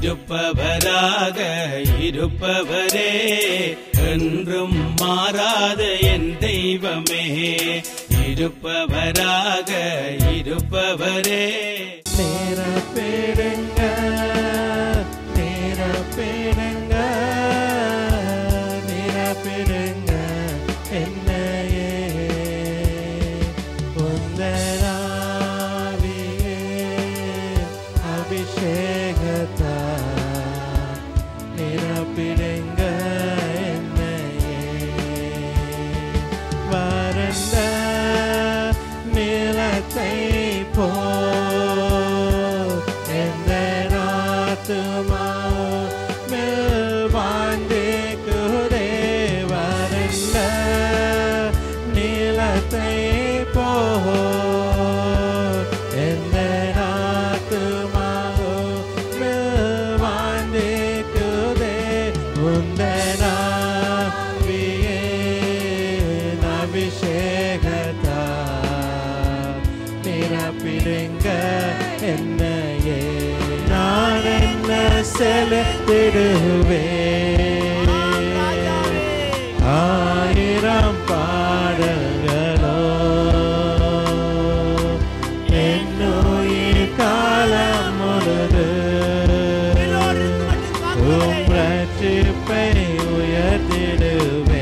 இருப்பவராக இருப்பவரே என்றும் மாறாத என் தெய்வமே இருப்பவராக இருப்பவரே நிரப்பிடுங்க நிரப்பிடுங்க நிரப்பிடுங்க என்னையே உந்தராவியே அபிஷேகத்தா நிரப்பிடுங்க என்னையே வறண்ட நிலத்தை போ எந்த நாத்துமா வாழ்ந்தேக்குதே வறண்ட நிலத்தை போ எந்த நாத்துமா வாழ்ந்தேக்குதே உந்தனாவியே அபிஷேகத்தா நிரப்பிடுங்க என்னையே நான் என்ன செலுத்திடுவேன் ஆயிரம் பாடல்களோ என்னுயிர் காலம் முழுது உம் ரட்சிப்பை உயர்த்திடுவே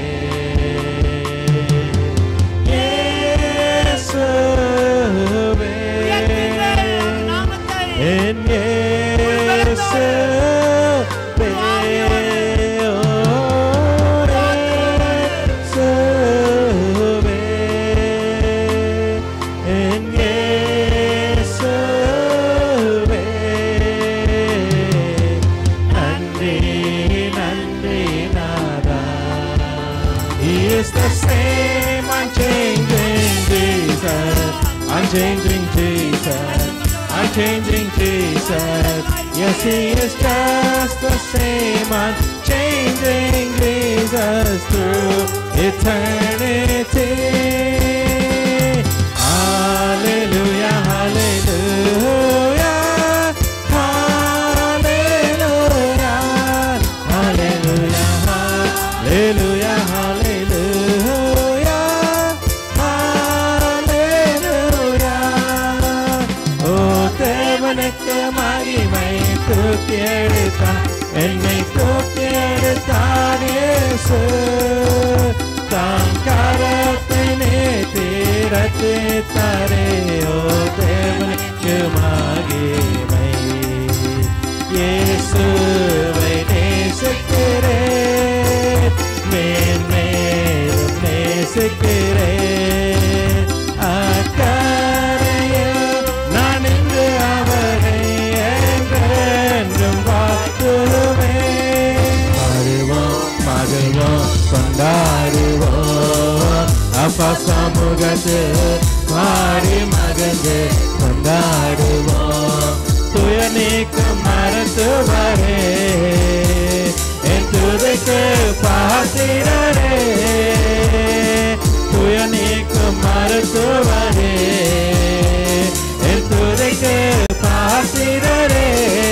இயேசுவே என் இயேசுவே ஓ இயேசுவே என் இயேசுவே நன்றி நன்றி நாதா He is the same unchanging Jesus unchanging Jesus unchanging Jesus yes he is just the same unchanging Jesus through eternity Hallelujah Hallelujah Hallelujah Hallelujah Hallelujah Hallelujah Hallelujah ஓ தேவனுக்கு மகிமை தூக்கி எடுத்தான் என்னை தூக்கி எடுத்தான் இயேசு தாம் கரத்தை நீட்டி ரத்தித்தாரே ஓ தேவனுக்கு மகிமை இயேசுவை நேசிக்கிறேன் மேன்மேலும் நேசிக்கிறேன் அக்கறையில் நான் இங்கு அவரை என்றென்றும் வாழ்த்துவேன் பாடுவோம் மகிழ்வோம் கொண்டாடுவோம் அப்பா சமூகத்தில் பாடி மகிழ்ந்து கொண்டாடுவோம் துய நீக்கும் மருத்துவரே என் துதைக்கு பாத்திரரே துய நீக்கும் மருத்துவரே என் துதைக்கு பாத்திரரே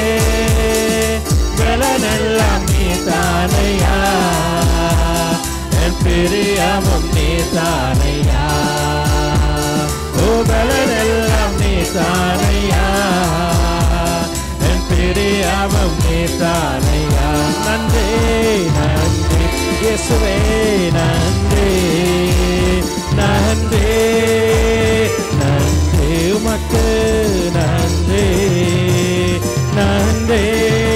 பலனெல்லாம் நீ தானையா என் பிரியமும் நீ தானையா ஓ பலனெல்லாம் நீ தானையா என் பிரியமும் நீ தானையா நன்றி நன்றி இயேசுவே நன்றி நன்றி நன்றி உமக்கு நன்றி நன்றி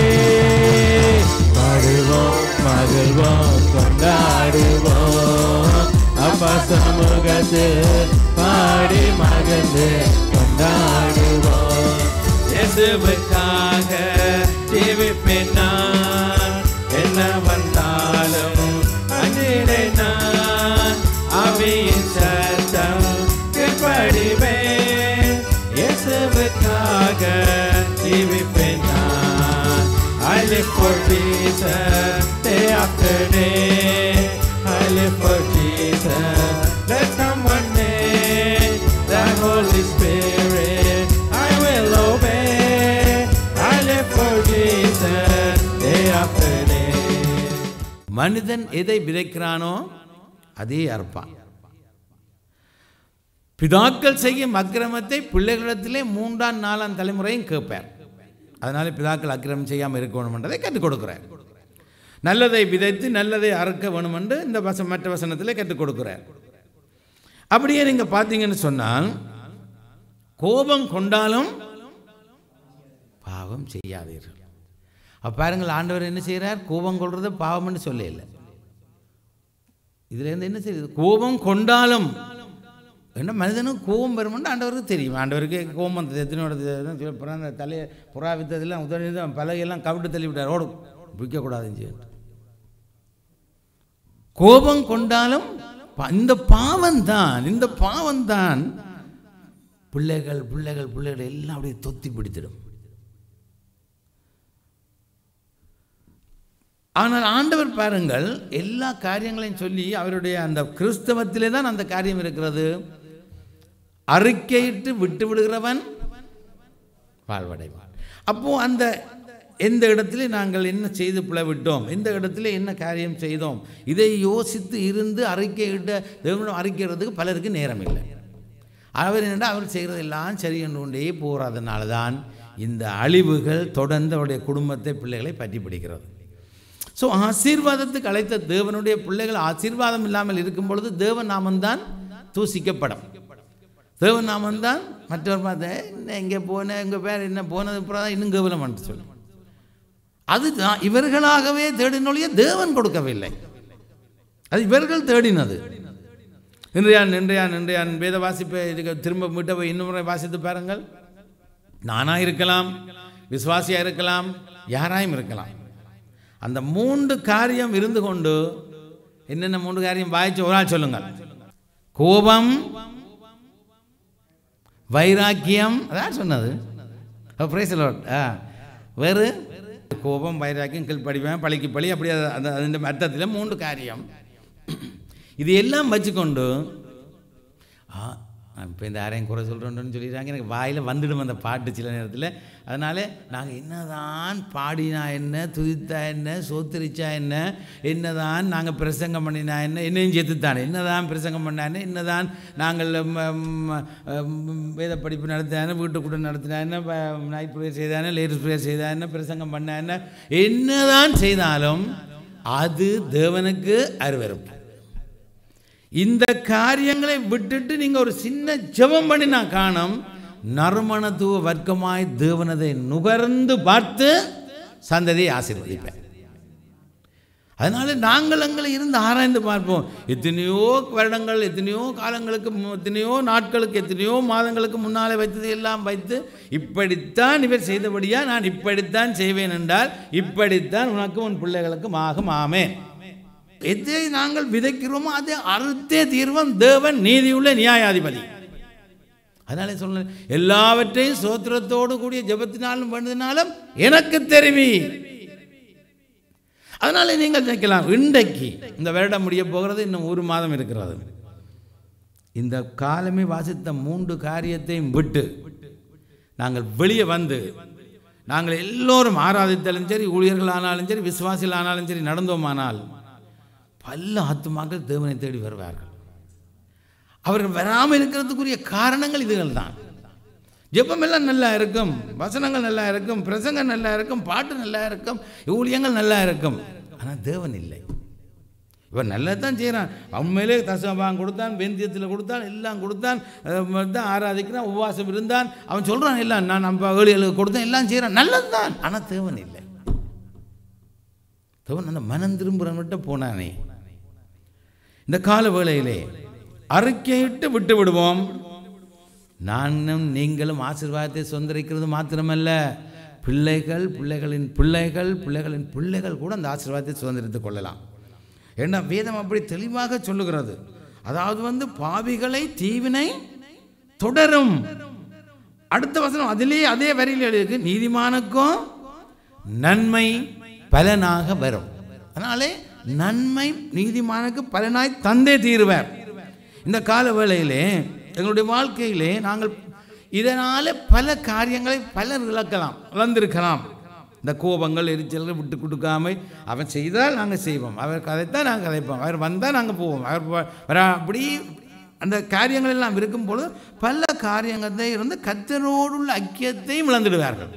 பாடுவோம் மகிழ்வோம் கொண்டாடுவோம் அப்பா சமூகத்தில் பாடி மகிழ்ந்து கொண்டாடுவோம் இயேசுவுக்காக ஜீவிப்பேன் நான் என்ன வந்தாலும் அஞ்சிடை நான் அவியின் சத்தம் கீழ்ப்படிவேன் இயேசுவுக்காக ஜீவிப்பேன் நான் I live for Jesus day after day I live for Jesus let someone name the Holy Spirit I will obey I live for Jesus மனிதன் எதை விதைக்கிறானோ அதே அறுப்பான் பிதாக்கள் செய்யும் அக்கிரமத்தை பிள்ளைகளிடத்திலே மூன்றாம் நாலாம் தலைமுறையும் கேட்பார் அதனால பிதாக்கள் அக்கிரமம் செய்யாமல் இருக்க வேண்டும் என்றதை கற்றுக் கொடுக்கிறார் நல்லதை விதைத்து நல்லதை அறுக்க வேணும் என்று இந்த வச மற்ற வசனத்திலே கற்றுக் கொடுக்கிறார் அப்படியே நீங்கள் பார்த்தீங்கன்னு சொன்னால் கோபம் கொண்டாலும் பாவம் செய்யாதீர்கள் அப்ப பாருங்கள் ஆண்டவர் என்ன செய்கிறார் கோபம் கொள்றது பாவம்னு சொல்ல இல்லை இதுலேருந்து என்ன செய்யுது கோபம் கொண்டாலும் என்ன மனிதனுக்கு கோபம் வருமென்று ஆண்டவருக்கு தெரியும் ஆண்டவருக்கு கோபம் வந்தது எத்தனையோட பிறந்த தலையை புறா வித்ததெல்லாம் உதவி பலகையெல்லாம் கவிட்டு தள்ளி விட்டார் ஓடும் விற்கக்கூடாதுன்னு சொல்லிட்டு கோபம் கொண்டாலும் ப- இந்த பாவம் தான் இந்த பாவம் தான் பிள்ளைகள் பிள்ளைகள் பிள்ளைகள் எல்லாம் அப்படியே தொத்தி பிடித்திடும் ஆனால் ஆண்டவர் பாருங்கள் எல்லா காரியங்களையும் சொல்லி அவருடைய அந்த கிறிஸ்தவத்திலே தான் அந்த காரியம் இருக்கிறது அறிக்கையிட்டு விட்டு விடுகிறவன் வாழ்வடைவான் அப்போ அந்த எந்த இடத்துல நாங்கள் என்ன செய்து பிளவிட்டோம் எந்த இடத்துல என்ன காரியம் செய்தோம் இதை யோசித்து இருந்து அறிக்கையிட்ட தேவனிடம் அறிக்கைறதுக்கு பலருக்கு நேரம் இல்லை அவர் என்னடா அவர் செய்கிறதெல்லாம் சரி என்று கொண்டே போகிறதுனால தான் இந்த அழிவுகள் தொடர்ந்து அவருடைய குடும்பத்தை பிள்ளைகளை பற்றி பிடிக்கிறது ஸோ ஆசீர்வாதத்துக்கு அழைத்த தேவனுடைய பிள்ளைகள் ஆசீர்வாதம் இல்லாமல் இருக்கும் பொழுது தேவ நாமம்தான் தூசிக்கப்படும் தேவ நாமம்தான் மற்றவர் பார்த்த என்ன எங்கே போனேன் எங்கள் பேர் என்ன போனது அப்புறம் தான் இன்னும் கேவலம் என்று சொல்லி அதுதான் இவர்களாகவே தேடினொழிய தேவன் கொடுக்கவில்லை அது இவர்கள் தேடினது இன்றையான் இன்றையான் இன்றையான் வேத வாசிப்பை இதுக்கு திரும்ப விட்ட போய் இன்னும் முறை வாசித்து பாருங்கள் நானாக இருக்கலாம் விசுவாசியாக இருக்கலாம் யாராயும் இருக்கலாம் அந்த மூன்று காரியம் இருந்து கொண்டு என்னென்ன மூன்று காரியம் வாய்ச்சி ஒரு ஆள் சொல்லுங்கள் கோபம் வைராக்கியம் அதான் சொன்னது பிரைஸ் ஆ வேறு கோபம் வைராக்கியம் கீழ்ப்படிவேன் பழிக்கு பழி அப்படி அது- அந்த அந்த அர்த்தத்தில் மூன்று காரியம் இது எல்லாம் வச்சுக்கொண்டு ஆ இப்போ இந்த யாரையும் குறை சொல்கிறோன்னு சொல்லிடுறாங்க எனக்கு வாயில் வந்துடும் அந்த பாட்டு சில நேரத்தில் அதனால் நாங்கள் என்னதான் பாடினா என்ன துதித்தா என்ன சோத்தரிச்சா என்ன என்னதான் நாங்கள் பிரசங்கம் பண்ணினா என்ன என்னையும் சேர்த்துத்தானே என்னதான் பிரசங்கம் பண்ணா என்ன என்னதான் நாங்கள் ம, ம, ம், வேத படிப்பு நடத்தினா வீட்டுக்கூட நடத்தினா என்ன நைட் ப்ரேயர் செய்தானே லேடிஸ் ப்ரேயர் செய்தா என்ன பிரசங்கம் பண்ணா என்ன என்னதான் செய்தாலும் அது தேவனுக்கு அருவருப்பு இந்த காரியங்களை விட்டுட்டு நீங்க ஒரு சின்ன ஜெபம் பண்ணி நான் காணும் நறுமணத்துவ வர்க்கமாய் தேவனதை நுகர்ந்து பார்த்து சந்ததியை ஆசீர்வதிப்பேன் அதனால நாங்கள் அங்கே இருந்து ஆராய்ந்து பார்ப்போம் எத்தனையோ வருடங்கள் எத்தனையோ காலங்களுக்கு மு- எத்தனையோ நாட்களுக்கு எத்தனையோ மாதங்களுக்கு முன்னாலே வைத்ததை எல்லாம் வைத்து இப்படித்தான் இவர் செய்தபடியா நான் இப்படித்தான் செய்வேன் என்றால் இப்படித்தான் உனக்கும் உன் பிள்ளைகளுக்கும் ஆகும் ஆமேன் எதை நாங்கள் விதைக்கிறோமோ அதை அறுத்தே தீர்வம் தேவன் நீதியுள்ள நியாயாதிபதி அதனால சொல்ல எல்லாவற்றையும் சோத்திரத்தோடு கூடிய ஜெபத்தினாலும் பண்ணதினாலும் எனக்கு தெரிவி அதனால நீங்கள் நினைக்கலாம் இன்றைக்கு இந்த வருடம் முடிய போகிறது இன்னும் ஒரு மாதம் இருக்கிறது இந்த காலமே வாசித்த மூன்று காரியத்தையும் விட்டு நாங்கள் வெளியே வந்து நாங்கள் எல்லோரும் ஆராதித்தாலும் சரி ஊழியர்கள் ஆனாலும் சரி விசுவாசிகள் ஆனாலும் சரி நடந்தோமானால் பல ஆத்துமாக்கள் தேவனை தேடி வருவார்கள் அவர்கள் வராமல் இருக்கிறதுக்குரிய காரணங்கள் இதுகள் தான் ஜெபம் எல்லாம் நல்லா இருக்கும் வசனங்கள் நல்லா இருக்கும் பிரசங்கம் நல்லா இருக்கும் பாட்டு நல்லா இருக்கும் ஊழியங்கள் நல்லா இருக்கும் ஆனால் தேவன் இல்லை இவன் நல்லது தான் செய்கிறான் உண்மையிலே தசபாகம் கொடுத்தான் வெந்தியத்தில் கொடுத்தான் எல்லாம் கொடுத்தான் அஹ் தான் ஆராதிக்கிறான் உபவாசம் இருந்தான் அவன் சொல்கிறான் எல்லாம் நான் நம்ம ஏழிகளுக்கு கொடுத்தேன் எல்லாம் செய்கிறான் நல்லது தான் ஆனால் தேவன் இல்லை தேவன் அந்த மனம் திரும்புகிறவன்கிட்ட போனானே இந்த கால வேளையிலே அறிக்கையிட்டு விட்டு விடுவோம் நானும் நீங்களும் ஆசீர்வாதத்தை சொந்தரிக்கிறது மாத்திரமல்ல பிள்ளைகள் பிள்ளைகளின் பிள்ளைகள் பிள்ளைகளின் பிள்ளைகள் கூட அந்த ஆசீர்வாதத்தை சுதந்திரித்துக் கொள்ளலாம் ஏன்னா வேதம் அப்படி தெளிவாக சொல்லுகிறது அதாவது வந்து பாவிகளை தீவினை தொடரும் அடுத்த வசனம் அதிலே அதே வரியில் எழுதிருக்கு நீதிமானுக்கும் நன்மை பலனாக வரும் அதனாலே நன்மை நீதிமானுக்கு பலனாய் தந்தே தீருவார் இந்த கால வேளையிலே எங்களுடைய வாழ்க்கையிலே நாங்கள் இதனால பல காரியங்களை பலர் இழக்கலாம் இழந்திருக்கலாம் இந்த கோபங்கள் எரிச்சல்கள் விட்டு கொடுக்காம அவன் செய்தால் நாங்கள் செய்வோம் அவர் கதைத்தான் நாங்கள் கதைப்போம் அவர் வந்தால் நாங்கள் போவோம் அவர் வ- வரா அப்படி அந்த காரியங்கள் எல்லாம் இருக்கும் பொழுது பல காரியங்களை இருந்து கத்தரோடுள்ள ஐக்கியத்தையும் இழந்துடுவார்கள்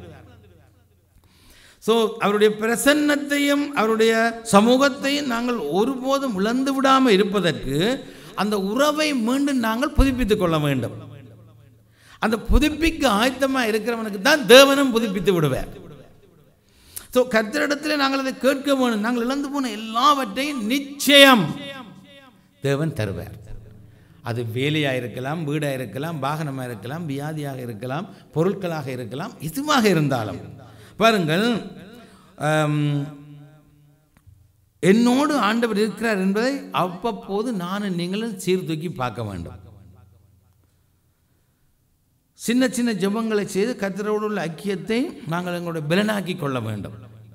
ஸோ அவருடைய பிரசன்னத்தையும் அவருடைய சமூகத்தையும் நாங்கள் ஒருபோதும் இழந்து விடாமல் இருப்பதற்கு அந்த உறவை மீண்டும் நாங்கள் புதுப்பித்துக் கொள்ள வேண்டும் அந்த புதுப்பிக்க ஆயத்தமாக இருக்கிறவனுக்கு தான் தேவனும் புதுப்பித்து விடுவார் ஸோ கத்திரிடத்தில் நாங்கள் அதை கேட்க வேணும் நாங்கள் இழந்து போன எல்லாவற்றையும் நிச்சயம் தேவன் தருவார் அது வேலையாக இருக்கலாம் வீடாக இருக்கலாம் வாகனமாக இருக்கலாம் வியாதியாக இருக்கலாம் பொருட்களாக இருக்கலாம் எதுவாக இருந்தாலும் பாருங்கள் ஆம், என்னோடு ஆண்டவர் இருக்கிறார் என்பதை அவ்வப்போது நானும் நீங்களும் சீர்தூக்கி பார்க்க வேண்டும் சின்ன சின்ன ஜெபங்களை செய்து கத்தரோடு உள்ள ஐக்கியத்தை நாங்கள் எங்களுடைய பலனாக்கி கொள்ள வேண்டும்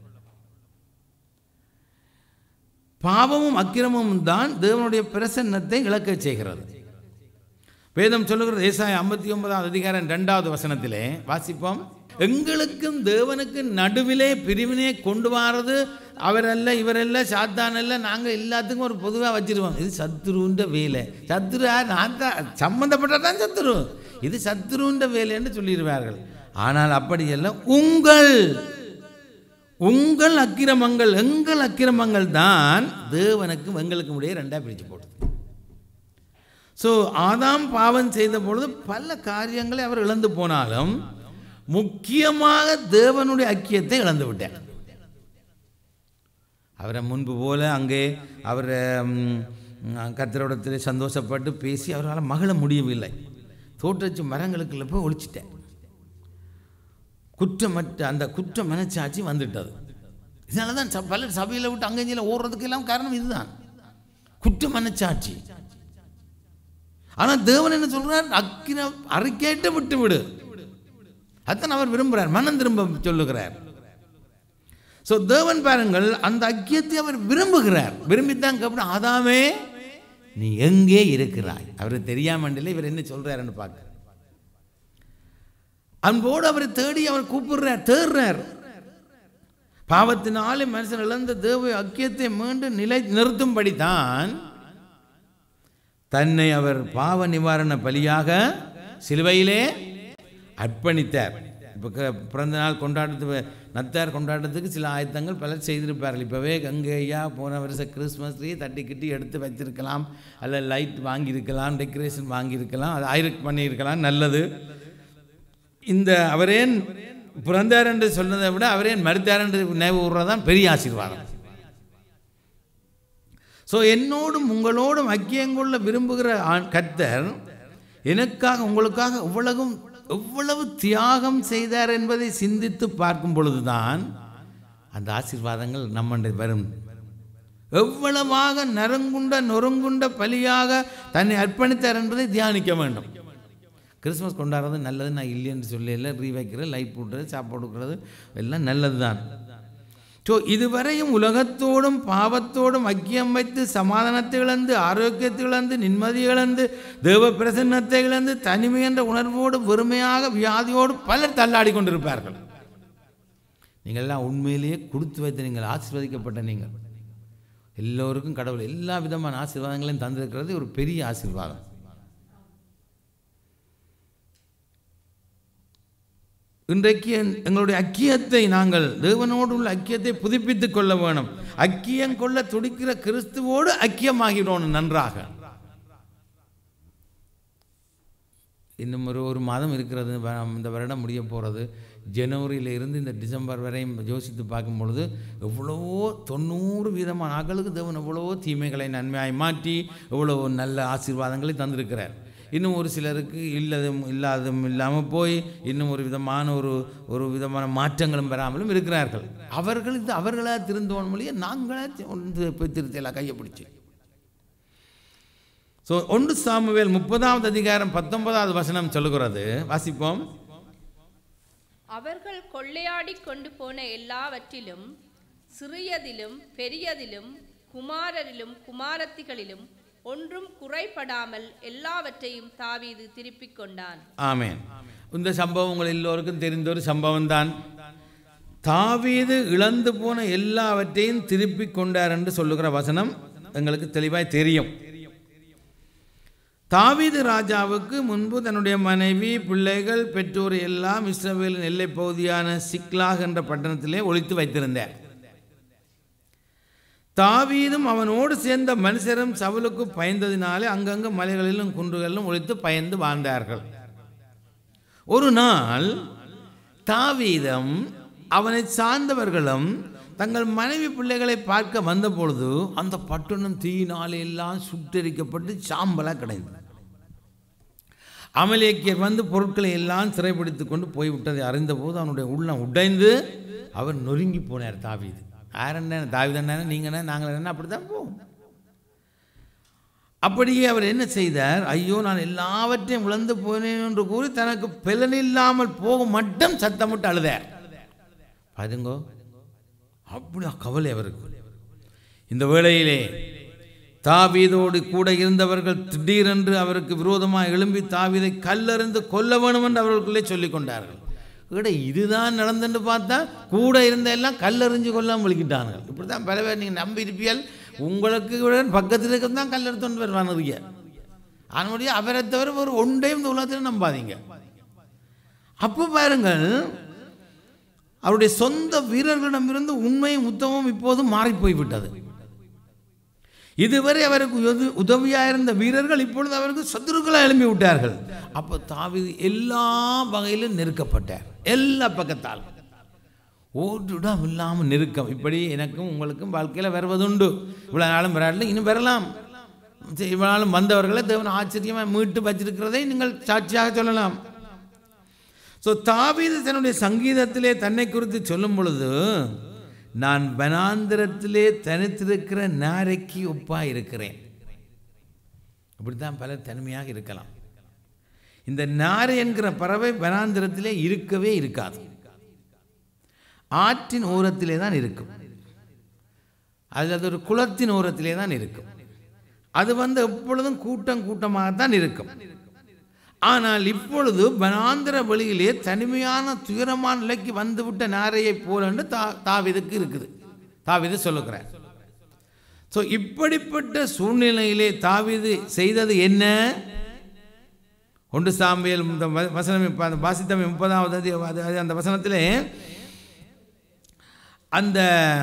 பாவமும் அக்கிரமும் தான் தேவனுடைய பிரசன்னத்தை இழக்கச் செய்கிறது வேதம் சொல்லுகிறது ஏசாய ஐம்பத்தி ஒன்பதாம் அதிகாரம் ரெண்டாவது வசனத்திலே வாசிப்போம் எங்களுக்கும் தேவனுக்கும் நடுவிலே பிரிவினை கொண்டு வாரது அவரல்ல இவரல்ல சாத்தான் அல்ல நாங்கள் எல்லாத்துக்கும் ஒரு பொதுவாக வச்சிருவோம் இது சத்துருன்ற வேலை சத்துரு யார்? நான் தான் சம்மந்தப்பட்ட தான் சத்துரு இது சத்துருன்ற வேலைன்னு சொல்லிடுவார்கள் ஆனால் அப்படியல்ல உங்கள் உங்கள் அக்கிரமங்கள் எங்கள் அக்கிரமங்கள் தான் தேவனுக்கும் எங்களுக்கும் இடையே ரெண்டாக பிரித்து போடுது ஸோ ஆதாம் பாவம் செய்த பொழுது பல காரியங்களை அவர் இழந்து போனாலும் முக்கியமாக தேவனுடைய ஐக்கியத்தை இழந்து விட்டார் அவரை முன்பு போல அங்கே அவர் கத்திரோடத்தில் சந்தோஷப்பட்டு பேசி அவரால் மகிழ முடியவில்லை தோற்றச்சு மரங்களுக்குள்ள போய் ஒழிச்சிட்டேன் குற்றமற்ற அந்த குற்ற மனச்சாட்சி வந்துட்டது இதனால தான் ச- பலர் சபையில் விட்டு அங்கஞ்சியில் ஓடுறதுக்கு எல்லாம் காரணம் இதுதான் குற்ற மனச்சாட்சி ஆனால் தேவன் என்ன சொல்றார் அக்கிர அறிக்கையிட்டு விட்டு விடு அதான் அவர் விரும்புகிறார் மனம் திரும்ப சொல்லுகிறார் ஸோ தேவன் பாருங்கள் அந்த ஐக்கியத்தை அவர் விரும்புகிறார் விரும்பித்தான் கேட்ப ஆதாமே நீ எங்கே இருக்கிறாய் அவருக்கு தெரியாமண்டில் இவர் என்ன சொல்றாருன்னு பார்க்க அன்போடு அவரை தேடி அவர் கூப்பிடுறார் தேடுறார் பாவத்தினாலே மனுஷன் இழந்த தேவ ஐக்கியத்தை மீண்டும் நிலை நிறுத்தும்படி தான் தன்னை அவர் பாவ நிவாரண பலியாக சிலுவையிலே அர்ப்பணித்தார் இப்போ க- பிறந்த நாள் கொண்டாடுறது நத்தார் கொண்டாடுறதுக்கு சில ஆயத்தங்கள் பலர் செய்திருப்பார்கள் இப்போவே கங்கையா போன வருஷம் கிறிஸ்மஸ் ட்ரீ தட்டி கிட்டி எடுத்து வச்சிருக்கலாம் அல்ல லைட் வாங்கியிருக்கலாம் டெக்கரேஷன் வாங்கியிருக்கலாம் அது ஆயிரக் பண்ணியிருக்கலாம் நல்லது இந்த அவரேன் பிறந்தார் என்று சொன்னதை விட அவரேன் மறுத்தார் என்று நினைவு கூறுறதான் பெரிய ஆசீர்வாதம் ஸோ என்னோடும் உங்களோடும் ஐக்கியங்கொள்ள விரும்புகிற ஆண் கர்த்தர் எனக்காக உங்களுக்காக இவ்வளவும் எவ்வளவு தியாகம் செய்தார் என்பதை சிந்தித்து பார்க்கும் பொழுதுதான் அந்த ஆசீர்வாதங்கள் நம்மண்டை வரும் எவ்வளவாக நரங்குண்ட நொறுங்குண்ட பலியாக தன்னை அர்ப்பணித்தார் என்பதை தியானிக்க வேண்டும் கிறிஸ்மஸ் கொண்டாடுறது நல்லது நான் இல்லைன்னு சொல்லல ரீ வைக்கிறது லைட் போட்டுறது சாப்பாடு கொடுக்குறது எல்லாம் நல்லது தான் ஸோ இதுவரையும் உலகத்தோடும் பாவத்தோடும் ஐக்கியம் வைத்து சமாதானத்தை இழந்து ஆரோக்கியத்தை இழந்து நிம்மதி இழந்து தேவ பிரசன்னத்தை இழந்து தனிமை என்ற உணர்வோடு வெறுமையாக வியாதியோடு பலர் தள்ளாடி கொண்டிருப்பார்கள் நீங்கள் எல்லாம் உண்மையிலேயே கொடுத்து வைத்து நீங்கள் ஆசீர்வதிக்கப்பட்ட நீங்கள் எல்லோருக்கும் கடவுள் எல்லா விதமான ஆசீர்வாதங்களையும் தந்திருக்கிறது ஒரு பெரிய ஆசீர்வாதம் இன்றைக்கு என்- எங்களுடைய ஐக்கியத்தை நாங்கள் தேவனோடு உள்ள ஐக்கியத்தை புதுப்பித்துக் கொள்ள வேணும் ஐக்கியம் கொள்ள துடிக்கிற கிறிஸ்துவோடு ஐக்கியமாகிடணும் நன்றாக இன்னும் ஒரு ஒரு மாதம் இருக்கிறது வ- இந்த வருடம் முடிய போகிறது ஜனவரியில இருந்து இந்த டிசம்பர் வரையும் யோசித்து பார்க்கும் பொழுது எவ்வளவோ தொண்ணூறு வீதமான ஆக்களுக்கு தேவன் எவ்வளவோ தீமைகளை நன்மையாய் மாற்றி எவ்வளவோ நல்ல ஆசீர்வாதங்களை தந்திருக்கிறார் இன்னும் ஒரு சிலருக்கு இல்லதும் இல்லாததும் இல்லாமல் போய் இன்னும் ஒரு விதமான ஒரு ஒரு விதமான மாற்றங்களும் பெறாமலும் இருக்கிறார்கள் அவர்கள் இது அவர்களாக திருந்தோன் மொழியை நாங்களே வந்து போய் திருத்தலாம் கையை பிடிச்சி ஸோ ஒன்று சாமுவேல் முப்பதாவது அதிகாரம் பத்தொன்பதாவது வசனம் சொல்லுகிறது வாசிப்போம் அவர்கள் கொள்ளையாடிக் கொண்டு போன எல்லாவற்றிலும் சிறியதிலும் பெரியதிலும் குமாரரிலும் குமாரத்திகளிலும் ஒன்றும் குறைபடாமல் எல்லாவற்றையும் தாவீது திருப்பிக் கொண்டான் ஆமென் இந்த சம்பவம் உங்கள் எல்லோருக்கும் தெரிந்த ஒரு சம்பவம் தான் தாவீது இழந்து போன எல்லாவற்றையும் திருப்பி கொண்டார் என்று சொல்லுகிற வசனம் எங்களுக்கு தெளிவாய் தெரியும் தாவீது ராஜாவுக்கு முன்பு தன்னுடைய மனைவி பிள்ளைகள் பெற்றோர் எல்லாம் இஸ்ரவேலின் எல்லைப் பகுதியான சிக்லாக் என்ற பட்டணத்திலே ஒழித்து வைத்திருந்தார் தாவீதும் அவனோடு சேர்ந்த மனுஷரும் சவுலுக்கு பயந்ததினாலே அங்கங்கு மலைகளிலும் குன்றுகளிலும் ஒழித்து பயந்து வாழ்ந்தார்கள் ஒரு நாள் தாவீதம் அவனை சார்ந்தவர்களும் தங்கள் மனைவி பிள்ளைகளை பார்க்க வந்தபொழுது அந்த பட்டணம் தீயினாலே எல்லாம் சுட்டெரிக்கப்பட்டு சாம்பலாக கிடைந்தது அமலேக்கியர் வந்து பொருட்களை எல்லாம் சிறைப்பிடித்து கொண்டு போய்விட்டதை அறிந்தபோது அவனுடைய உள்ளம் உடைந்து அவர் நொறுங்கி போனார் தாவீது யாரண்ணே தாவீது அண்ணா நீங்கள் என்ன நாங்கள் என்ன அப்படி தான் போவோம் அப்படியே அவர் என்ன செய்தார் ஐயோ நான் எல்லாவற்றையும் இழந்து போனேன் என்று கூறி தனக்கு பலனில்லாமல் போக மட்டும் சத்தமிட்டு அழுதார் பாருங்கோ அப்படி கவலை அவருக்கு இந்த வேளையிலே தாவீதோடு கூட இருந்தவர்கள் திடீரென்று அவருக்கு விரோதமாக எழும்பி தாவீதை கல்லறிந்து கொல்ல வேணும் என்று அவர்களுக்குள்ளே சொல்லிக் கொண்டார்கள் இட இதுதான் நடந்துன்னு பார்த்தா கூட இருந்த எல்லாம் கல்லறிஞ்சு கொல்லாம விழிக்கிட்டாங்க இப்படி தான் பல பேர் நீங்கள் நம்பி இருப்பியல் உங்களுக்கு விட பக்கத்தில் இருக்கிறது தான் கல்லெடுத்துட்டு வருவானுங்க அதனுடைய அவரை தவிர ஒரு ஒன்றையும் இந்த உலகத்தில் நம்பாதீங்க அப்போ பாருங்கள் அவருடைய சொந்த வீரர்களிடமிருந்து உண்மையும் உத்தமும் இப்போது மாறி போய்விட்டது இதுவரை அவருக்கு உதவி உதவியாக இருந்த வீரர்கள் இப்பொழுது அவருக்கு சத்துருக்களாக எழுப்பி விட்டார்கள் அப்போ தாவீது எல்லா வகையிலும் நெருக்கப்பட்டார் எல்லா பக்கத்தால் ஓட்டுடம் இல்லாமல் நெருக்கம் இப்படி எனக்கும் உங்களுக்கும் வாழ்க்கையில் வருவதுண்டு இவ்வளோ நாளும் வராட்டில் இன்னும் வரலாம் சரி, இவ்வளவு நாளும் வந்தவர்களை தேவன் ஆச்சரியமாக மீட்டு வச்சிருக்கிறதை நீங்கள் சாட்சியாக சொல்லலாம் ஸோ தாவீது தன்னுடைய சங்கீதத்திலே தன்னை குறித்து சொல்லும் பொழுது நான் வனாந்திரத்திலே தனித்திருக்கிற நாரைக்கு ஒப்பா இருக்கிறேன் அப்படித்தான் பலர் தனிமையாக இருக்கலாம் இந்த நாரை என்கிற பறவை வனாந்திரத்திலே இருக்கவே இருக்காது ஆற்றின் ஓரத்திலே தான் இருக்கும் அது அது ஒரு குளத்தின் ஓரத்திலே தான் இருக்கும் அது வந்து எப்பொழுதும் கூட்டம் கூட்டமாகத்தான் இருக்கும் ஆனால் இப்பொழுது வனாந்திர வெளியிலே தனிமையான துயரமான நிலைக்கு வந்துவிட்ட நாரையைப் போல என்று தா தாவிதுக்கு இருக்குது தாவிது சொல்லுகிறார் ஸோ இப்படிப்பட்ட சூழ்நிலையிலே தாவிது செய்தது என்ன ஒன்று சாம்பியல் இந்த வ- வசனம் இப்ப அந்த வாசித்தம் முப்பதாவது அதி- அது- அது அந்த வசனத்திலே அந்த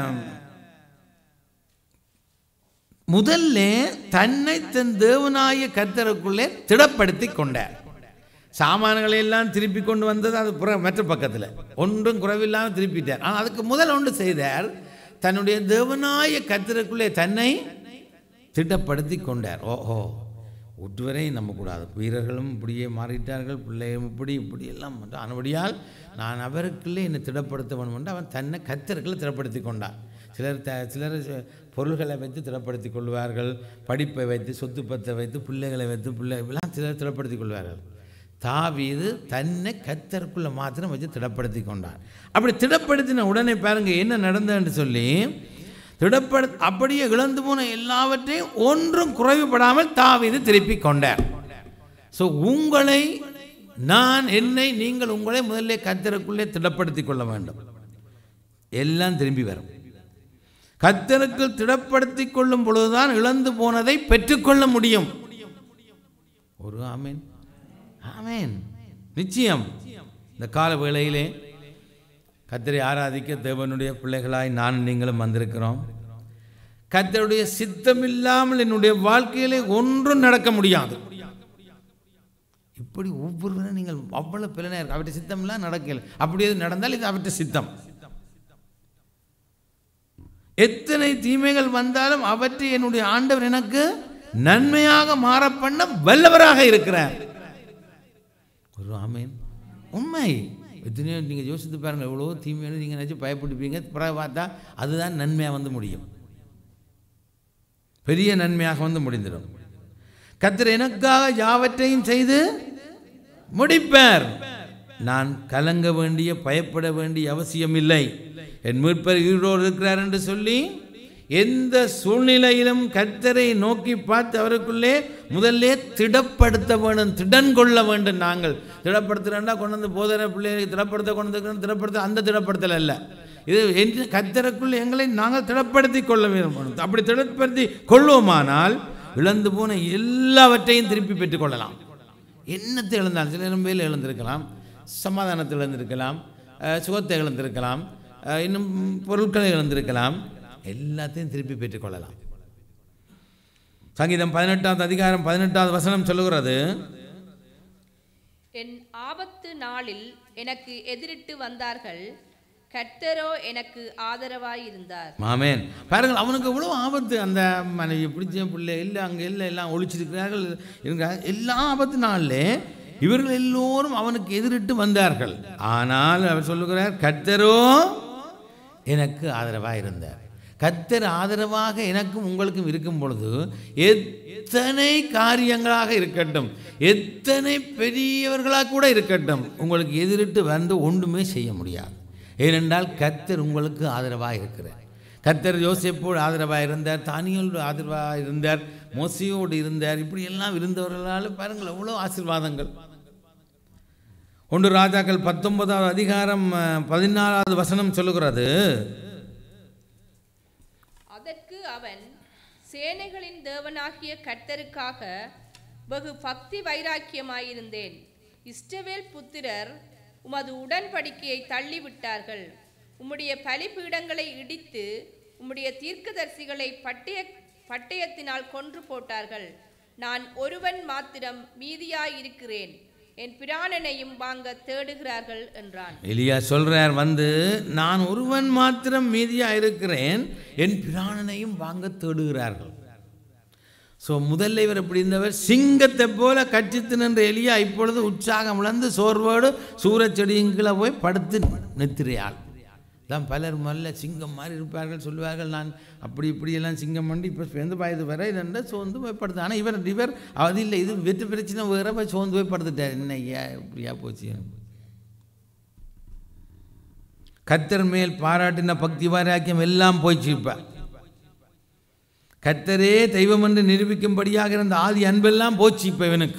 முதல்ல தன்னை தன் தேவனாய கர்த்தருக்குள்ளே திடப்படுத்தி கொண்டார் சாமான்களை எல்லாம் திருப்பி கொண்டு வந்தது அது புற மற்ற பக்கத்தில் ஒன்றும் குறைவில்லாமல் திருப்பிட்டார் ஆனால் அதுக்கு முதல் ஒன்று செய்தார் தன்னுடைய தேவனாய கர்த்தருக்குள்ளே தன்னை திட்டப்படுத்தி கொண்டார் ஓஹோ ஒருவரை நம்பக்கூடாது வீரர்களும் இப்படியே மாறிட்டார்கள் பிள்ளையும் இப்படி இப்படி எல்லாம் வந்து ஆனபடியால் நான் அவருக்குள்ளே என்னை திடப்படுத்த வேணும் என்று அவன் தன்னை கத்தருக்குள்ளே திடப்படுத்தி கொண்டான் சிலர் த சிலர் ச- பொருள்களை வைத்து திடப்படுத்தி கொள்வார்கள் படிப்பை வைத்து சொத்து பத்தை வைத்து பிள்ளைகளை வைத்து பிள்ளை எல்லாம் சிலர் திடப்படுத்தி கொள்வார்கள் தாவீது தன்னை கத்தருக்குள்ளே மாத்திரம் வச்சு திடப்படுத்தி கொண்டான் அப்படி திடப்படுத்தின உடனே பாருங்க என்ன நடந்ததுன்னு சொல்லி திடப்படு அப்படியே இழந்து போன எல்லாவற்றையும் ஒன்றும் குறைவுபடாமல் தாவீது திருப்பி கொண்டார் ஸோ உங்களை நான் என்னை நீங்கள் உங்களை முதல்ல கத்தருக்குள்ளே திடப்படுத்திக் கொள்ள வேண்டும் எல்லாம் திரும்பி வரும் கத்தருக்குள் திடப்படுத்திக் கொள்ளும் பொழுதுதான் இழந்து போனதை பெற்றுக்கொள்ள முடியும் ஒரு ஆமேன் ஆமேன் நிச்சயம் இந்த கால வேளையிலே கத்தரை ஆராதிக்க தேவனுடைய பிள்ளைகளாய் நான் நீங்களும் வந்திருக்கிறோம் கத்தருடைய சித்தம் இல்லாமல் என்னுடைய வாழ்க்கையிலே ஒன்றும் நடக்க முடியாது இப்படி ஒவ்வொருவரும் நீங்கள் அவ்வளவு பிறனா இருக்கு அவற்றை சித்தம்லாம் நடக்கல அப்படி எது நடந்தால் இது அவற்றை சித்தம் எத்தனை தீமைகள் வந்தாலும் அவற்றை என்னுடைய ஆண்டவர் எனக்கு நன்மையாக மாற பண்ண வல்லவராக இருக்கிறார் ஒரு ஆமேன் உண்மை எத்தனையோ நீங்கள் யோசித்து பாருங்கள் எவ்வளோ தீமையான நீங்கள் நினச்சி பயப்படுப்பீங்க பிறகு பார்த்தா அதுதான் நன்மையாக வந்து முடியும் பெரிய நன்மையாக வந்து முடிந்துடும் கத்தர் எனக்காக யாவற்றையும் செய்து முடிப்பார் நான் கலங்க வேண்டிய பயப்பட வேண்டிய அவசியம் இல்லை என் மீட்பர் ஈரோடு இருக்கிறார் என்று சொல்லி எந்த சூழ்நிலையிலும் கர்த்தரை நோக்கி பார்த்து அவருக்குள்ளே முதல்ல திடப்படுத்த வேண்டும் திடன் கொள்ள வேண்டும் நாங்கள் திடப்படுத்துகிறேன்டா கொண்டு வந்து போதர பிள்ளைகளை திடப்படுத்த கொண்டு வந்து திடப்படுத்த அந்த திடப்படுத்தல் அல்ல இது என்று கர்த்தருக்குள் எங்களை நாங்கள் திடப்படுத்தி கொள்ள வேண்டும் அப்படி திடப்படுத்தி கொள்வோமானால் இழந்து போன எல்லாவற்றையும் திருப்பி பெற்றுக்கொள்ளலாம் என்னத்தை இழந்தாலும் சில வேலை இழந்திருக்கலாம் சமாதானத்தை இழந்திருக்கலாம் அஹ், சுகத்தை இழந்திருக்கலாம் அஹ், இன்னும் பொருட்களை இழந்திருக்கலாம் எல்லாத்தையும் திருப்பி பெற்றுக்கொள்ளலாம் சங்கீதம் பதினெட்டாவது அதிகாரம் பதினெட்டாவது வசனம் சொல்லுகிறது என் ஆபத்து நாளில் எனக்கு எதிரிட்டு வந்தார்கள் கர்த்தரோ எனக்கு ஆதரவாயிருந்தார் மாமேன் பாருங்கள் அவனுக்கு எவ்வளோ ஆபத்து அந்த மனைவி பிடிச்ச பிள்ளை இல்லை அங்கே இல்லை எல்லாம் ஒழிச்சிருக்கிறார்கள் இருக்கிறார்கள் எல்லா ஆபத்து நாளிலே இவர்கள் எல்லோரும் அவனுக்கு எதிரிட்டு வந்தார்கள் ஆனால் அவர் சொல்லுகிறார் கர்த்தரோ எனக்கு ஆதரவாக இருந்தார் கர்த்தர் ஆதரவாக எனக்கும் உங்களுக்கும் இருக்கும் பொழுது எத்தனை காரியங்களாக இருக்கட்டும் எத்தனை பெரியவர்களாக கூட இருக்கட்டும் உங்களுக்கு எதிரிட்டு வந்து ஒன்றுமே செய்ய முடியாது ஏனென்றால் கர்த்தர் உங்களுக்கு ஆதரவாக இருக்கிறார் கர்த்தர் யோசேப்போடு ஆதரவாக இருந்தார் தானியோடு ஆதரவாக இருந்தார் மோசியோடு இருந்தார் இப்படி எல்லாம் இருந்தவர்களால் பாருங்கள் எவ்வளோ ஆசீர்வாதங்கள் ஒன்று ராஜாக்கள் பத்தொன்பதாவது அதிகாரம் அஹ், பதினாலாவது வசனம் சொல்லுகிறது அதற்கு அவன் சேனைகளின் தேவனாகிய கர்த்தருக்காக வெகு பக்தி வைராக்கியமாயிருந்தேன் இஸ்ரவேல் புத்திரர் உமது உடன்படிக்கையை தள்ளிவிட்டார்கள் உம்முடைய பலிபீடங்களை இடித்து உம்முடைய தீர்க்கதரிசிகளை பட்டய பட்டயத்தினால் கொன்று போட்டார்கள் நான் ஒருவன் மாத்திரம் மீதியாயிருக்கிறேன் என் பிராணனையும் வாங்க தேடுகிறார்கள் என்றான் எலியா சொல்றார் வந்து நான் ஒருவன் மாத்திரம் மீதியாக இருக்கிறேன் என் பிராணனையும் வாங்க தேடுகிறார்கள் ஸோ முதல்ல இவர் எப்படி இருந்தவர் சிங்கத்தை போல கட்சித்து நின்ற எலியா இப்பொழுது உற்சாகம் இழந்து சோர்வோடு சூரச்செடியுங்களை போய் படுத்து நித்திரையாள் தான் பலர் முதல்ல சிங்கம் மாதிரி இருப்பார்கள் சொல்லுவார்கள் நான் அப்படி இப்படியெல்லாம் சிங்கம் பண்ணி இப்போ சேர்ந்து பாயது வர இதென்ற சோர்ந்து போய் படுத்து ஆனால் இவர் இவர் அது இல்லை இது வெற்றி பிரச்சனை வேற போய் சோர்ந்து போய் படுத்துட்டார் என்ன ஐயா இப்படியா போச்சு கத்தர் மேல் பாராட்டின பக்தி வாராக்கியம் எல்லாம் போயிடுச்சு இப்போ கத்தரே தெய்வம் என்று நிரூபிக்கும்படியாக இருந்த ஆதி அன்பெல்லாம் போச்சு இப்போ இவனுக்கு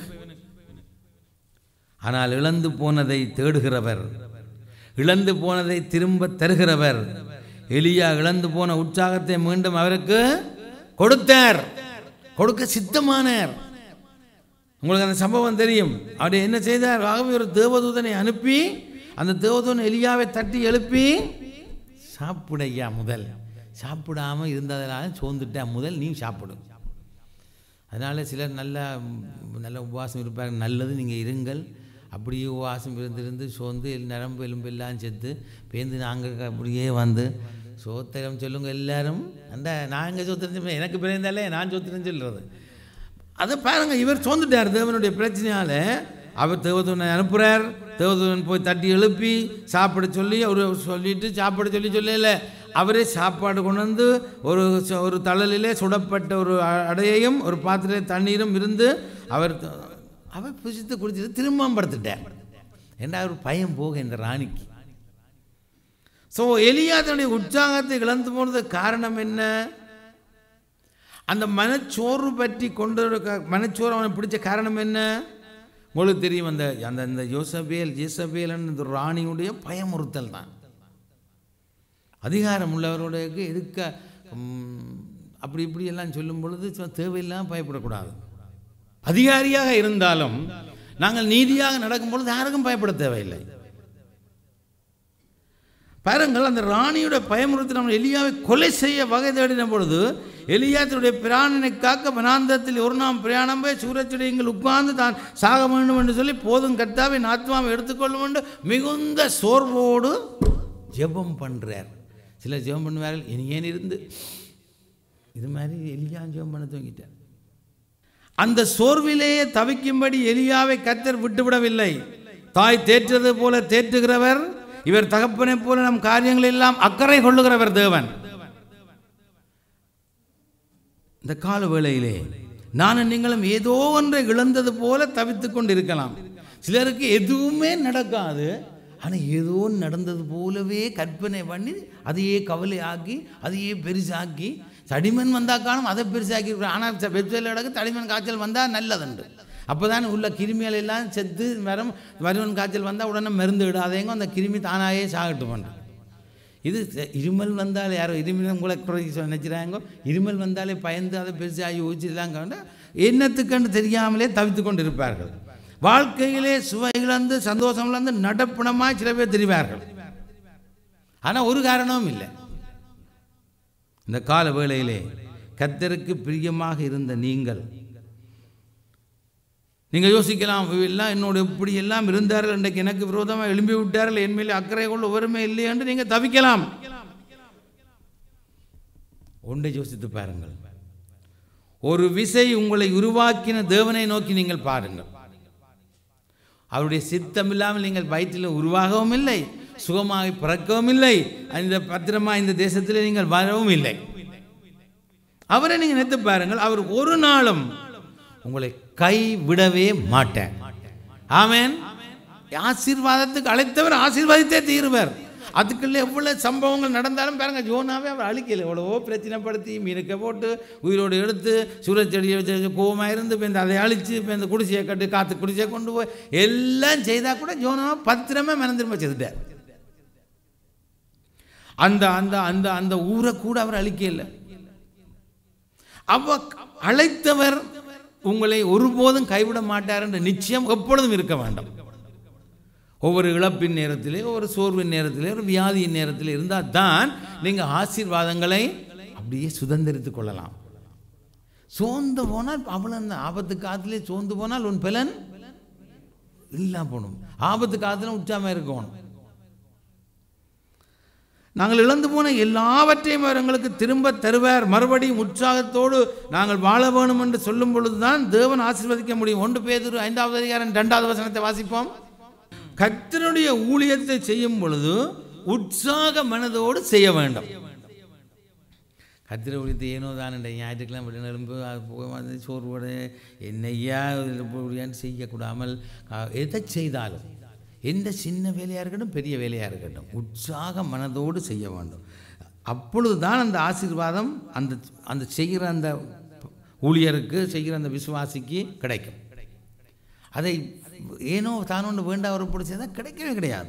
ஆனால் இழந்து போனதை தேடுகிறவர் இழந்து போனதை திரும்ப தருகிறவர் எலியா இழந்து போன உற்சாகத்தை மீண்டும் அவருக்கு கொடுத்தார் கொடுக்க சித்தமானார் உங்களுக்கு அந்த சம்பவம் தெரியும் அப்படி என்ன செய்தார் ஆகவே ஒரு தேவதூதனை அனுப்பி அந்த தேவதூதன் எலியாவை தட்டி எழுப்பி சாப்பிடையா முதல் சாப்பிடாம இருந்ததனால சோர்ந்துட்டா முதல் நீ சாப்பிடு அதனால் சிலர் நல்ல நல்ல உபவாசம் இருப்பாங்க நல்லது நீங்கள் இருங்கள் அப்படியே உபவாசம் இருந்திருந்து சோர்ந்து எல் நரம்பு எலும்பு எல்லாம் செத்து பேந்து நாங்கள் அப்படியே வந்து சோத்திரம் சொல்லுங்க எல்லாரும் அந்த நாங்கள் சோத்திரம் சொல்லுங்க எனக்கு பிறந்தாலே நான் சோத்திரம் சொல்கிறது அதை பாருங்க இவர் சோர்ந்துட்டார் தேவனுடைய பிரச்சனையால் அவர் தேவதூனை அனுப்புகிறார் தேவதூதன் போய் தட்டி எழுப்பி சாப்பிட சொல்லி அவர் சொல்லிட்டு சாப்பிட சொல்லி சொல்லல அவரே சாப்பாடு கொண்டு வந்து ஒரு ச- ஒரு தழலிலே சுடப்பட்ட ஒரு அ- அடையையும் ஒரு பாத்திரத்தில் தண்ணீரும் இருந்து அவர் த- அவர் புசித்து குடிச்சிட்டு திரும்ப படுத்துட்டார் ஏன்னா அவர் பயம் போக இந்த ராணிக்கு ஸோ எலியா தன்னுடைய உற்சாகத்தை இழந்து போனதுக்கு காரணம் என்ன அந்த மனச்சோர்வு பற்றி கொண்டு வர- மனச்சோர்வு அவனை பிடிச்ச காரணம் என்ன உங்களுக்கு தெரியும் அந்த அந்த அந்த யோசபேல் ஜேசபேல் இந்த ராணியுடைய பயமுறுத்தல் தான் அதிகாரம் உள்ளவர்களுக்கு எதுக்க ம், அப்படி இப்படி எல்லாம் சொல்லும் பொழுது சும்மா தேவையில்லாமல் பயப்படக்கூடாது அதிகாரியாக இருந்தாலும் நாங்கள் நீதியாக நடக்கும் பொழுது யாருக்கும் பயப்பட தேவையில்லை பாருங்கள் அந்த ராணியோட பயமுறுத்தி நம்ம எலியாவை கொலை செய்ய வகை தேடின பொழுது எலியா தன்னுடைய பிராணனை காக்க வனாந்தத்தில் ஒரு நாள் பிரயாணம் போய் சூரச்செடியங்கள் உட்கார்ந்து தான் சாக வேண்டும் என்று சொல்லி போதும் கர்த்தாவை ஆத்மாவை எடுத்துக்கொள்ளும் என்று மிகுந்த சோர்வோடு ஜெபம் பண்ணுறார் சிலர் ஜெபம் பண்ணுவார்கள் இனி ஏன் இருந்து இது மாதிரி எலியா ஜெபம் பண்ண துவங்கிட்டார் அந்த சோர்விலேயே தவிக்கும்படி எலியாவை கத்தர் விட்டுவிடவில்லை தாய் தேற்றது போல தேற்றுகிறவர் இவர் தகப்பனைப் போல நம் காரியங்கள் எல்லாம் அக்கறை கொள்ளுகிறவர் தேவன் இந்த கால வேளையிலே நானும் நீங்களும் ஏதோ ஒன்றை இழந்தது போல தவித்துக் கொண்டு இருக்கலாம் சிலருக்கு எதுவுமே நடக்காது ஆனால் ஏதோ ஒன்று நடந்தது போலவே கற்பனை பண்ணி அதையே கவலையாக்கி அதையே பெருசாக்கி தடிமன் வந்தால் காணும் அதை பெருசாக்கி ஆனால் வெப்சைட்டில் கிடக்கு தடிமன் காய்ச்சல் வந்தால் நல்லதுண்டு அப்போ தான் உள்ள கிருமிகள் எல்லாம் செத்து வரும் வருவன் காய்ச்சல் வந்தால் உடனே மருந்து விடாதேங்க அந்த கிருமி தானாகவே சாகட்டு பண்ணுறேன் இது ச- இருமல் வந்தாலே யாரோ இருமல் உங்களை குறைக்க நினைக்கிறாங்க இருமல் வந்தாலே பயந்து அதை பெருசாகி ஊச்சிலாம் கண்டு என்னத்துக்குன்னு தெரியாமலே தவித்து கொண்டு இருப்பார்கள் வாழ்க்கையிலே சுவை இழந்து சந்தோஷம் இழந்து நடப்பிணமாக சில பேர் தெரிவார்கள் ஆனால் ஒரு காரணமும் இல்லை இந்த கால வேளையிலே கத்தருக்கு பிரியமாக இருந்த நீங்கள் நீங்கள் யோசிக்கலாம் எல்லாம் என்னோட எப்படி எல்லாம் இருந்தார்கள் இன்றைக்கு எனக்கு விரோதமாக எழும்பி விட்டார்கள் என் மேலே அக்கறை கொள்ள ஒருமை இல்லை என்று நீங்கள் தவிக்கலாம் ஒன்றை யோசித்து பாருங்கள் ஒரு விசை உங்களை உருவாக்கின தேவனை நோக்கி நீங்கள் பாருங்கள் அவருடைய சித்தம் இல்லாமல் நீங்கள் வயிற்றில் உருவாகவும் இல்லை சுகமாக பிறக்கவும் இல்லை இந்த பத்திரமா இந்த தேசத்தில் நீங்கள் வரவும் இல்லை அவரை நீங்கள் நினைத்து பாருங்கள் அவர் ஒரு நாளும் உங்களை கைவிடவே மாட்டார் ஆமென் ஆசீர்வாதத்துக்கு அழைத்தவர் ஆசீர்வாதித்தே தீருவர் அதுக்குள்ள எவ்வளவு சம்பவங்கள் நடந்தாலும் பாருங்க ஜோனாவே அவர் அழிக்கல எவ்வளவோ பிரச்சனைப்படுத்தி மீனுக்க போட்டு உயிரோடு எடுத்து சூரச்செடியை வச்சு கோவமாக இருந்து இப்போ இந்த அதை அழித்து இப்போ இந்த குடிசையை கட்டி காற்று குடிசையை கொண்டு போய் எல்லாம் செய்தால் கூட ஜோனாவை பத்திரமே மனந்திரும்ப செய்துட்டார் அந்த அந்த அந்த அந்த ஊரை கூட அவர் அழிக்கல அவ அழைத்தவர் உங்களை ஒருபோதும் கைவிட மாட்டார் என்ற நிச்சயம் எப்பொழுதும் இருக்க வேண்டும் ஒவ்வொரு இழப்பின் நேரத்திலே ஒவ்வொரு சோர்வின் நேரத்திலே ஒரு வியாதியின் நேரத்தில் இருந்தால் தான் நீங்கள் ஆசீர்வாதங்களை அப்படியே சுதந்திரித்துக் கொள்ளலாம் சோர்ந்து போனால் அவ்வளோ அந்த ஆபத்து காலத்திலே சோர்ந்து போனால் உன் பலன் இல்லாம போகணும் ஆபத்து காலத்தில் உற்சாகமாக இருக்கணும் நாங்கள் இழந்து போன எல்லாவற்றையும் அவர் எங்களுக்கு திரும்ப தருவார் மறுபடியும் உற்சாகத்தோடு நாங்கள் வாழ வேணும் என்று சொல்லும் பொழுதுதான் தேவன் ஆசீர்வதிக்க முடியும் ஒன்று பேதுரு ஐந்தாவது அதிகாரம் இரண்டாவது வசனத்தை வாசிப்போம் கர்த்தருடைய ஊழியத்தை செய்யும் பொழுது உற்சாக மனதோடு செய்ய வேண்டும் கத்திர ஊழியத்தை ஏனோ தான் ஞாயிற்றுக்கிழமை விட நெரும்பு அது போய் வந்து சோர்வோடு என்னையா ஊழியான்னு செய்யக்கூடாமல் அஹ், எதை செய்தாலும் எந்த சின்ன வேலையாக இருக்கட்டும் பெரிய வேலையாக இருக்கட்டும் உற்சாக மனதோடு செய்ய வேண்டும் அப்பொழுது தான் அந்த ஆசீர்வாதம் அந்த அந்த செய்கிற அந்த ஊழியருக்கு செய்கிற அந்த விசுவாசிக்கு கிடைக்கும் அதை ஏனோ தானொன்று வேண்டா ஒரு பிடிச்சதா கிடைக்கவே கிடையாது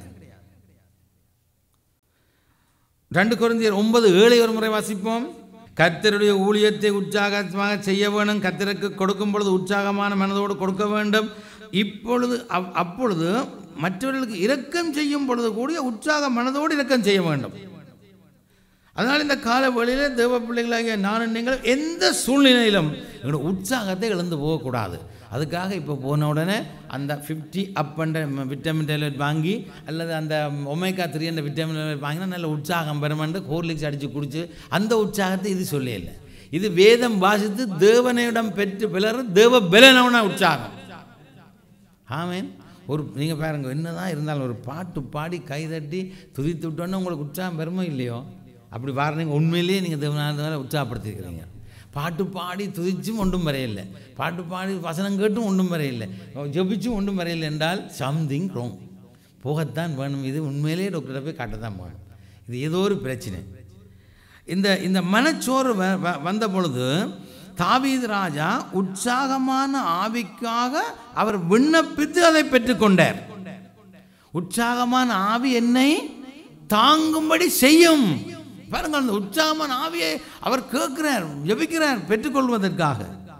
ரெண்டு குழந்தையர் ஒன்பது ஏழை ஒரு முறை வாசிப்போம் கர்த்தருடைய ஊழியத்தை உற்சாகமாக செய்ய வேணும் கர்த்தருக்கு கொடுக்கும் பொழுது உற்சாகமான மனதோடு கொடுக்க வேண்டும் இப்பொழுது அவ்- அப்பொழுது மற்றவர்களுக்கு இரக்கம் செய்யும் பொழுது கூடிய உற்சாக மனதோடு இரக்கம் செய்ய வேண்டும் அதனால் இந்த கால வழியில் தேவ பிள்ளைகளாகிய நானும் நீங்கள் எந்த சூழ்நிலையிலும் எங்களோட உற்சாகத்தை இழந்து போகக்கூடாது அதுக்காக இப்போ போன உடனே அந்த ஃபிஃப்டி அப் என்ற விட்டமின் டேப்லெட் வாங்கி அல்லது அந்த ஒமேகா த்ரீ என்ற விட்டமின் டேப்லெட் வாங்கினா நல்ல உற்சாகம் பெறுமென்று ஹோர்லிக்ஸ் அடித்து குடிச்சு அந்த உற்சாகத்தை இது சொல்லல இது வேதம் வாசித்து தேவனையிடம் பெற்று பிளர் தேவ பலனவன உற்சாகம் ஆமேன் ஒரு நீங்கள் பாருங்க என்னதான் இருந்தாலும் ஒரு பாட்டு பாடி கைதட்டி துதித்து விட்டோன்னே உங்களுக்கு உற்சாகம் பெருமை இல்லையோ அப்படி பாருங்க உண்மையிலேயே நீங்கள் தேவனால உற்சாகப்படுத்திருக்கிறீங்க பாட்டு பாடி துதிச்சும் ஒன்றும் வரையில்லை பாட்டு பாடி வசனம் கேட்டும் ஒன்றும் வரையில்லை ஜெபிச்சும் ஒன்றும் வரையில்லை என்றால் சம்திங் wrong போகத்தான் வேணும் இது உண்மையிலேயே டாக்டரை போய் காட்டத்தான் வேணும் இது ஏதோ ஒரு பிரச்சனை இந்த இந்த மனச்சோறு வ- வ- வந்த பொழுது தாவீது ராஜா உற்சாகமான ஆவிக்காக அவர் விண்ணப்பித்து அதை பெற்றுக்கொண்டார் உற்சாகமான ஆவி என்னை தாங்கும்படி செய்யும் பாருங்கள் அந்த உற்சாகமான ஆவியை அவர் கேட்கிறார் ஜெபிக்கிறார் பெற்றுக்கொள்வதற்காக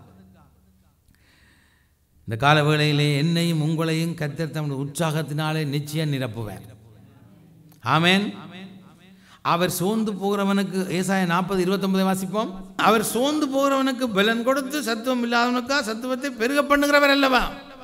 இந்த கால வேளையிலே என்னையும் உங்களையும் கத்தர் தம்முடைய உற்சாகத்தினாலே நிச்சயம் நிரப்புவார் ஆமென் அவர் சோர்ந்து போகிறவனுக்கு ஏசாய நாற்பது இருபத்தொன்பதை வாசிப்போம் அவர் சோர்ந்து போகிறவனுக்கு பலன் கொடுத்து சத்துவம் இல்லாதவனுக்கா சத்துவத்தை பெருக பண்ணுகிறவர் அல்லவா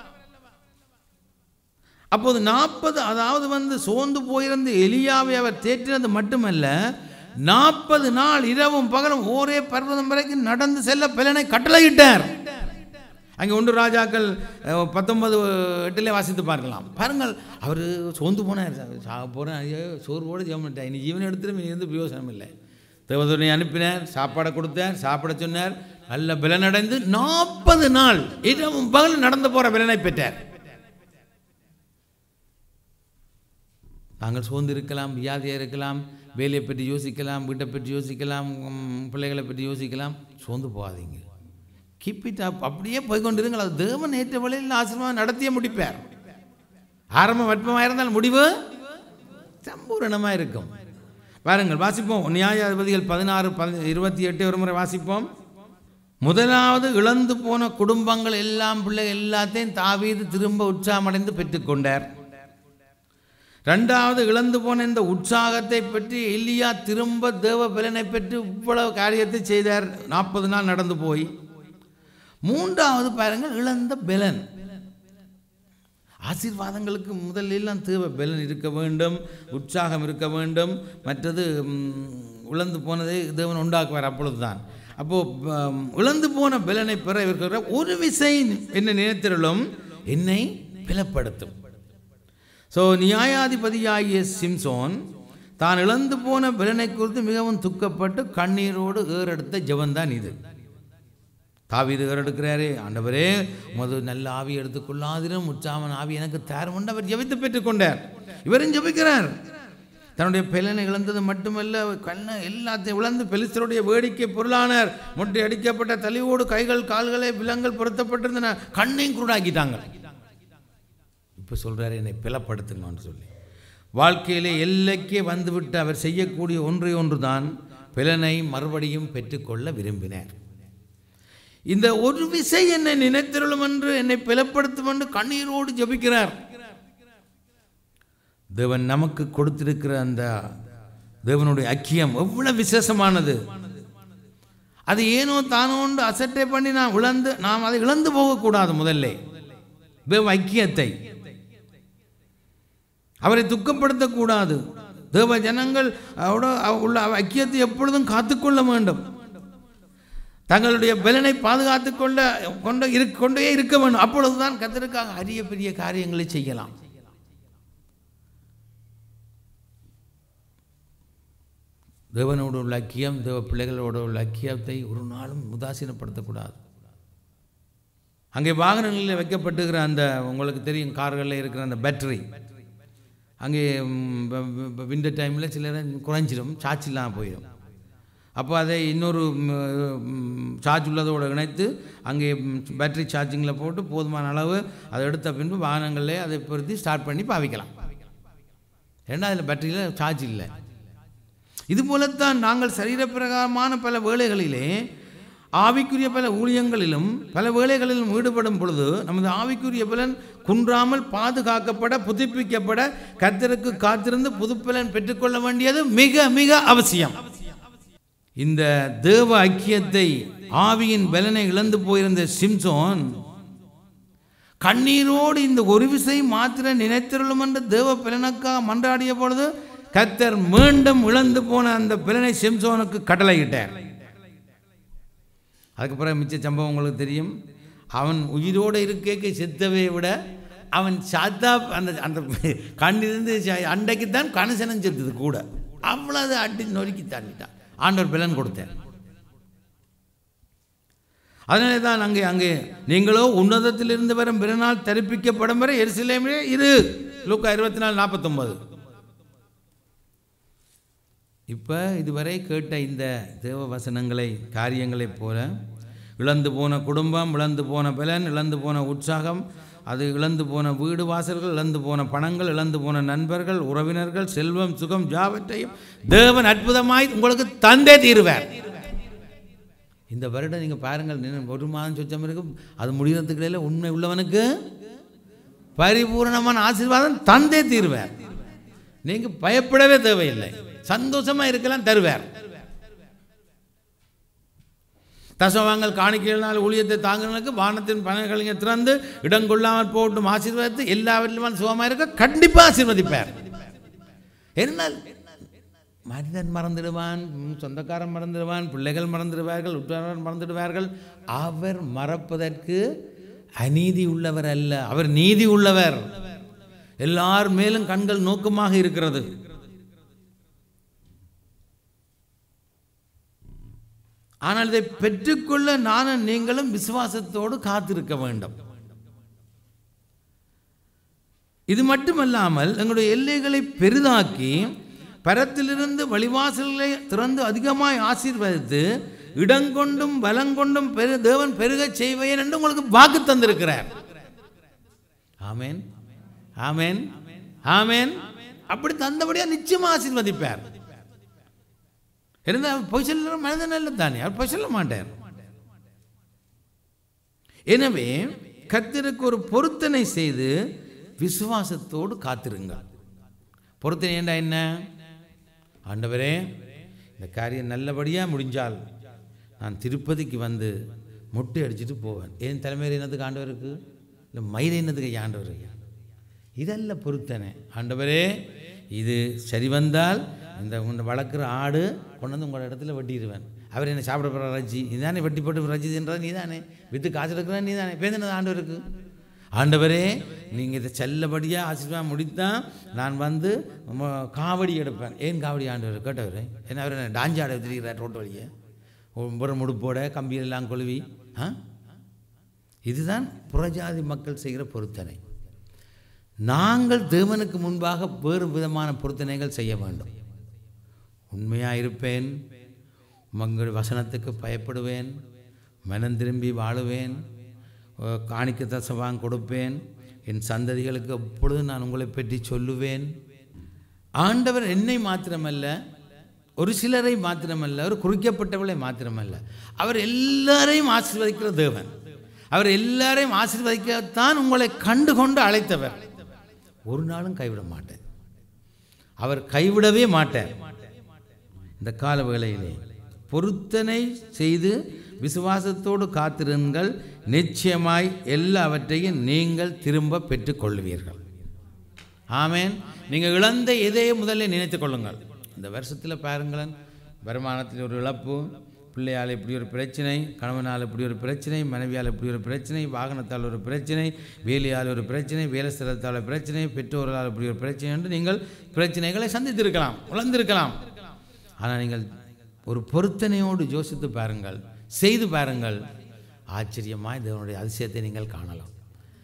அப்போது நாற்பது அதாவது வந்து சோர்ந்து போயிருந்த எலியாவை அவர் தேற்றினது மட்டுமல்ல நாற்பது நாள் இரவும் பகலும் ஒரே பர்வதம் வரைக்கும் நடந்து செல்ல பலனை கட்டளையிட்டார் அங்கே ஒன்று ராஜாக்கள் அஹ், பத்தொன்பது எட்டிலே வாசித்து பார்க்கலாம் பாருங்கள் அவர் சோர்ந்து போனார் சாக போகிறேன் ஐயோ சோர்வோடு ஜெபம் பண்ணிட்டார் இனி ஜீவனை எடுத்துட்டு இனி இருந்து பிரயோசனம் இல்லை தேவதனை அனுப்பினார் சாப்பாடை கொடுத்தார் சாப்பிட சொன்னார் நல்ல பலனடைந்து நாற்பது நாள் இரவும் பகல் நடந்து போகிற பலனை பெற்றார் தாங்கள் சோர்ந்து இருக்கலாம் வியாதியாக இருக்கலாம் வேலையை பற்றி யோசிக்கலாம் வீட்டை பற்றி யோசிக்கலாம் உம், பிள்ளைகளை பற்றி யோசிக்கலாம் சோர்ந்து போகாதீங்க கீப் இட் அப் அப்படியே போய்கொண்டிருங்கள் அது தேவன் ஏற்ற வழியில் ஆசிரமம் நடத்தியே முடிப்பார் ஆரம்பம் வட்பமாக இருந்தால் முடிவு சம்பூரணமாக இருக்கும் பாருங்கள் வாசிப்போம் நியாயாதிபதிகள் பதினாறு பதி இருபத்தி எட்டு ஒரு முறை வாசிப்போம் முதலாவது இழந்து போன குடும்பங்கள் எல்லாம் பிள்ளை எல்லாத்தையும் தாவீது திரும்ப உற்சாகமடைந்து பெற்றுக்கொண்டார் ரெண்டாவது இழந்து போன இந்த உற்சாகத்தை பற்றி எலியா திரும்ப தேவ பலனை பெற்று இவ்வளவு காரியத்தை செய்தார் நாற்பது நாள் நடந்து போய் மூன்றாவது பாருங்கள் இழந்த பலன் ஆசீர்வாதங்களுக்கு முதலில் தேவை பலன் இருக்க வேண்டும் உற்சாகம் இருக்க வேண்டும் மற்றது ம், இழந்து போனதை தேவன் உண்டாக்குவார் அப்பொழுதுதான் அப்போது இழந்து போன பலனை பெற இருக்கிற ஒரு விசை என்ன நினைத்திரலும் என்னை பலப்படுத்தும் ஸோ நியாயாதிபதியாகிய சிம்சோன் தான் இழந்து போன பலனை குறித்து மிகவும் துக்கப்பட்டு கண்ணீரோடு ஏறெடுத்த ஜெபந்தான் இது தாவீது ஏறெடுக்கிறாரே ஆண்டவரே உமது நல்ல ஆவி எடுத்துக்கொள்ளாதிரும் உற்சாமன் ஆவி எனக்கு தாரும் அவர் ஜெபித்து பெற்றுக்கொண்டார் இவரும் ஜெபிக்கிறார் தன்னுடைய பலனை இழந்தது மட்டுமல்ல கண்ணை எல்லாத்தையும் இழந்து பெலிஸ்தருடைய வேடிக்கை பொருளானார் முட்டை அடிக்கப்பட்ட தலையோடு கைகள் கால்களை விலங்கள் பொருத்தப்பட்டிருந்தன கண்ணையும் குருடாக்கிட்டாங்க இப்போ சொல்கிறார் என்னை பிளப்படுத்துங்கன்னு சொல்லி வாழ்க்கையிலே எல்லைக்கே வந்துவிட்டு அவர் செய்யக்கூடிய ஒன்றை ஒன்று தான் பிலனை மறுபடியும் பெற்றுக்கொள்ள விரும்பினார் இந்த ஒரு விசை என்னை நினைத்திருளும் என்று என்னை பிளப்படுத்தும் என்று கண்ணீரோடு ஜெபிக்கிறார் தேவன் நமக்கு கொடுத்திருக்கிற அந்த தேவனுடைய ஐக்கியம் எவ்வளவு விசேஷமானது அது ஏனோ தானோண்டு அசட்டை பண்ணி நான் இழந்து நாம் அதை இழந்து போகக்கூடாது முதல்ல தேவ ஐக்கியத்தை அவரை துக்கப்படுத்தக்கூடாது தேவ ஜனங்கள் அவரோட உள்ள ஐக்கியத்தை எப்பொழுதும் காத்துக்கொள்ள வேண்டும் தங்களுடைய பலனை பாதுகாத்து கொள்ள கொண்டு இருக்க கொண்டே இருக்க வேண்டும் அப்பொழுதுதான் கத்தருக்காக அரிய பெரிய காரியங்களை செய்யலாம் தேவனோடு உள்ள ஐக்கியம் தேவ பிள்ளைகளோடு உள்ள ஐக்கியத்தை ஒரு நாளும் உதாசீனப்படுத்தக்கூடாது அங்கே வாகனங்களில் வைக்கப்பட்டுகிற அந்த உங்களுக்கு தெரியும் கார்களில் இருக்கிற அந்த பேட்டரி அங்கே விண்டர் டைமில் சில நேரம் குறைஞ்சிடும் சார்ஜ் இல்லாமல் போயிடும் அப்போ அதை இன்னொரு சார்ஜ் உள்ளதோடு இணைத்து அங்கே பேட்டரி சார்ஜிங்கில் போட்டு போதுமான அளவு அதை எடுத்த பின்பு வாகனங்களே அதை பொருத்தி ஸ்டார்ட் பண்ணி பாவிக்கலாம் ஏன்னா அதில் பேட்டரியில் சார்ஜ் இல்லை இது போலத்தான் நாங்கள் சரீரப்பிரகாரமான பல வேலைகளிலே ஆவிக்குரிய பல ஊழியங்களிலும் பல வேலைகளிலும் ஈடுபடும் பொழுது நமது ஆவிக்குரிய பலன் குன்றாமல் பாதுகாக்கப்பட புதுப்பிக்கப்பட கர்த்தருக்கு காத்திருந்து புதுப்பலன் பெற்றுக்கொள்ள வேண்டியது மிக மிக அவசியம் இந்த தேவ ஐக்கியத்தை ஆவியின் பலனை இழந்து போயிருந்த சிம்சோன் கண்ணீரோடு இந்த ஒரு விசை மாத்திர நினைத்திருளும் என்று தேவ பலனுக்காக மன்றாடிய பொழுது கத்தர் மீண்டும் இழந்து போன அந்த பிலனை சிம்சோனுக்கு கட்டளையிட்டார் அதுக்கு பிறகு மிச்ச சம்பவம் உங்களுக்கு தெரியும் அவன் உயிரோடு இருக்கேக்கு செத்தவை விட அவன் சாத்தா அந்த அந்த கண்ணிலிருந்து அண்டைக்கு தான் கணசனம் செத்தது கூட அவ்வளவு அடி நொறுக்கி தாண்டிட்டான் ஆண்டவர் பிலன் கொடுத்தார் அதனாலே தான் அங்கே அங்கே நீங்களோ உன்னதத்திலிருந்து வரும் பிறநாள் தரிப்பிக்கப்படும் வரை எரிசிலேமே இரு லூக்கா இருபத்தி நாலு நாற்பத்தொம்பது இப்போ இதுவரை கேட்ட இந்த தேவ வசனங்களை காரியங்களைப் போல இழந்து போன குடும்பம் இழந்து போன பலன் இழந்து போன உற்சாகம் அது இழந்து போன வீடு வாசல்கள் இழந்து போன பணங்கள் இழந்து போன நண்பர்கள் உறவினர்கள் செல்வம் சுகம் ஜாவற்றையும் தேவன் அற்புதமாய் உங்களுக்கு தந்தே தீருவார் இந்த வருடம் நீங்கள் பாருங்கள் நின்னு- ஒரு மாதம் சொச்சம் இருக்கும் அது முடிகிறதுக்கு இடையில உண்மை உள்ளவனுக்கு பரிபூரணமான ஆசீர்வாதம் தந்தே தீருவார் நீங்கள் பயப்படவே தேவையில்லை சந்தோஷமா இருக்கலாம் தருவார் தசவாங்கள் காணிக்கையினால் ஊழியத்தை தாங்குறவனுக்கு வானத்தின் பணங்களை திறந்து இடம் கொள்ளாமல் போட்டும் ஆசீர்வாதத்தை எல்லாவற்றிலும் சுகமாக இருக்க கண்டிப்பாக ஆசீர்வதிப்பார் என்னால் மனிதன் மறந்துடுவான் ம், சொந்தக்காரன் மறந்துடுவான் பிள்ளைகள் மறந்துடுவார்கள் உற்றார் மறந்துடுவார்கள் அவர் மறப்பதற்கு அநீதி உள்ளவர் அல்ல அவர் நீதி உள்ளவர் எல்லார் மேலும் கண்கள் நோக்கமாக இருக்கிறது ஆனால் இதை பெற்றுக்கொள்ள நானும் நீங்களும் விசுவாசத்தோடு காத்திருக்க வேண்டும் இது மட்டுமல்லாமல் எங்களுடைய எல்லைகளை பெரிதாக்கி பரத்திலிருந்து வழிவாசல்களை திறந்து அதிகமாய் ஆசீர்வதித்து இடங்கொண்டும் பலங்கொண்டும் பெரு தேவன் பெருகச் செய்வேன் என்று உங்களுக்கு வாக்கு தந்திருக்கிறார் ஆமேன் ஆமேன் ஆமேன் அப்படி தந்தபடியா நிச்சயமா ஆசீர்வதிப்பார் இருந்தால் பொய் சொல்ல மனிதன் அல்ல தானே அவர் பொய் சொல்ல மாட்டார் எனவே கர்த்தருக்கு ஒரு பொருத்தனை செய்து விசுவாசத்தோடு காத்திருங்கள் பொருத்தனை ஏண்டா என்ன ஆண்டவரே இந்த காரியம் நல்லபடியாக முடிஞ்சால் நான் திருப்பதிக்கு வந்து மொட்டை அடிச்சுட்டு போவேன் ஏன் தலைமையில் என்னத்துக்கு ஆண்டவருக்கு இல்லை மயிர் என்னத்துக்கு ஐயா ஆண்டவருக்கு இதல்ல பொருத்தனை ஆண்டவரே இது சரி வந்தால் இந்த உன்னை வளர்க்குற ஆடு கொண்டு வந்து உங்களோட இடத்துல வெட்டிடுவேன் அவர் என்ன சாப்பிட போகிற ரஜி நீதானே வெட்டி போட்டு ரஜி தின்றது நீ தானே வித்து காசு எடுக்கிற நீ தானே பேந்தினது ஆண்டவருக்கு ஆண்டவரே நீங்கள் இதை செல்லபடியாக ஆசீர்வாதம் முடித்தான் நான் வந்து ம- காவடி எடுப்பேன் ஏன் காவடி ஆண்டவர் கேட்டவர் என்ன அவர் என்ன டாஞ்சி ஆட வச்சிருக்கிறார் ரோட்டு வழியை ஒரு முடுப்போட கம்பியெல்லாம் கொழுவி ஆ இதுதான் புறஜாதி மக்கள் செய்கிற பொருத்தனை நாங்கள் தேவனுக்கு முன்பாக வேறு விதமான பொருத்தனைகள் செய்ய வேண்டும் உண்மையாக இருப்பேன் உங்கள் வசனத்துக்கு பயப்படுவேன் மனம் திரும்பி வாழுவேன் அஹ் காணிக்க தசவாங்க கொடுப்பேன் என் சந்ததிகளுக்கு எப்பொழுதும் நான் உங்களை பற்றி சொல்லுவேன் ஆண்டவர் என்னை மாத்திரமல்ல ஒரு சிலரை மாத்திரமல்ல ஒரு குறிக்கப்பட்டவளை மாத்திரமல்ல அவர் எல்லாரையும் ஆசீர்வதிக்கிற தேவன் அவர் எல்லாரையும் ஆசீர்வதிக்கத்தான் உங்களை கண்டு கொண்டு அழைத்தவர் ஒரு நாளும் கைவிட மாட்டேன் அவர் கைவிடவே மாட்டார் இந்த கால வேளையிலே பொருத்தனை செய்து விசுவாசத்தோடு காத்திருங்கள் நிச்சயமாய் எல்லாவற்றையும் நீங்கள் திரும்ப பெற்றுக்கொள்வீர்கள் ஆமேன் நீங்கள் இழந்த எதையே முதல்ல நினைத்துக் கொள்ளுங்கள் இந்த வருஷத்தில் பாருங்களேன் வருமானத்தில் ஒரு இழப்பு பிள்ளையால் இப்படி ஒரு பிரச்சனை கணவனால் இப்படி ஒரு பிரச்சனை மனைவியால் இப்படி ஒரு பிரச்சனை வாகனத்தால் ஒரு பிரச்சனை வேலையால் ஒரு பிரச்சனை வேலை ஸ்தலத்தால் பிரச்சனை பெற்றோர்களால் இப்படி ஒரு பிரச்சனை என்று நீங்கள் பிரச்சனைகளை சந்தித்திருக்கலாம் உழந்திருக்கலாம் ஆனால் நீங்கள் ஒரு பொருத்தனையோடு யோசித்து பாருங்கள் செய்து பாருங்கள் ஆச்சரியமாய் தேவனுடைய அதிசயத்தை நீங்கள் காணலாம்